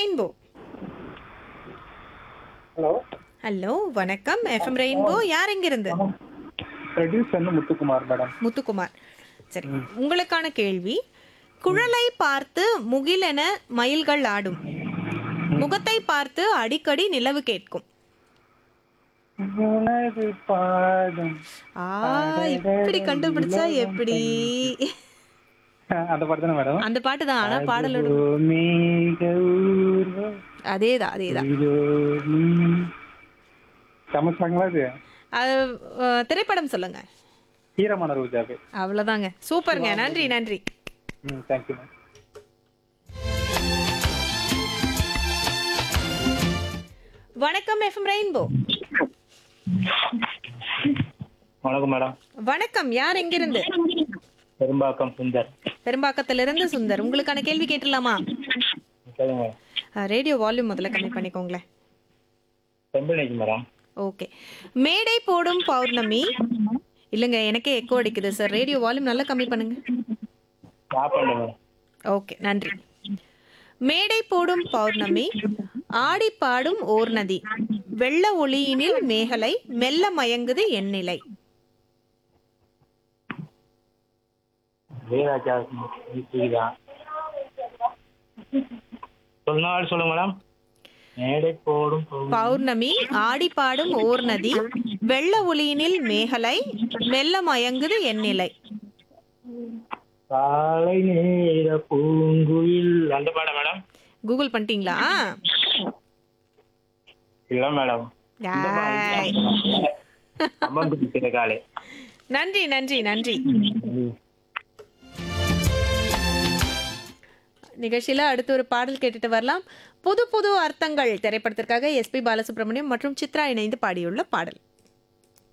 Rainbow hello hello வணக்கம் FM rainbow யார் எங்க இருந்து ப்ரொடியூசர் முத்துக்குமார் மேடம் முத்துக்குமார் சரி உங்களுக்கான கேள்வி குழலை பார்த்து முகிலென மயில்கள் ஆடும் முகத்தை பார்த்து அடிக்கடி நிலவு கேட்கும் உனது பாதம் ஆ இப்படி கண்டுபிடிச்சா எப்படி அந்த பாட்டு தானே மேடம் அந்த பாட்டு தான் ஆனா பாடலோட மேக ஊர்வலம் அதேதான் அதேதான் இதோ நீ. சமைச்சாங்களா இது அது, அஹ், திரைப்படம் சொல்லுங்க ஈரமான ரோஜாவே அவ்வளவுதாங்க சூப்பருங்க நன்றி நன்றி ம் தேங்க்யூ மேம் வணக்கம் எஃப்எம் ரெயின்போ வணக்கம் மேடம் வணக்கம் யார் எங்கிருந்து பெரும்பாக்கம் சுந்தர் பெரும்பாக்கத்திலிருந்து சுந்தர் உங்களுக்கான கேள்வி கேட்டுடலாமா சொல்லுங்க ரேடியோ வால்யூம் முதல்ல கம்மி பண்ணிக்கோங்களேன் செம்பிள்ளைக்கு மேடம் ஓகே மேடை போடும் பௌர்ணமி இல்லைங்க எனக்கே எக்கோ அடிக்குது சார் ரேடியோ வால்யூம் நல்லா கம்மி பண்ணுங்க ஸ்டாப் பண்ணுங்க மேடம் ஓகே நன்றி மேடை போடும் பௌர்ணமி ஆடி பாடும் ஓர் நதி வெள்ள ஒளியினில் மேகலை மெல்ல மயங்குது என் நிலை வீராஜா தான் சொன்னால் சொல்லுங்க மேடம் மேடை போடும் போ- பௌர்ணமி ஆடி பாடும் ஓர் நதி வெள்ள ஒளியினில் மேகலை மெல்ல மயங்குது என் நிலை காலை நேர பூங்குயில் அந்த பாடம் மேடம் கூகுள் பண்ணிட்டீங்களா இல்ல மேடம் ஆய். அம்மன் பிடிக்கிற காலை நன்றி நன்றி நன்றி நிகழ்ச்சியில அடுத்து ஒரு பாடல் கேட்டுட்டு வரலாம் புது புது அர்த்தங்கள் திரைப்படத்திற்காக எஸ்பி பாலசுப்ரமணியம் மற்றும் சித்ரா இணைந்து பாடியுள்ள பாடல்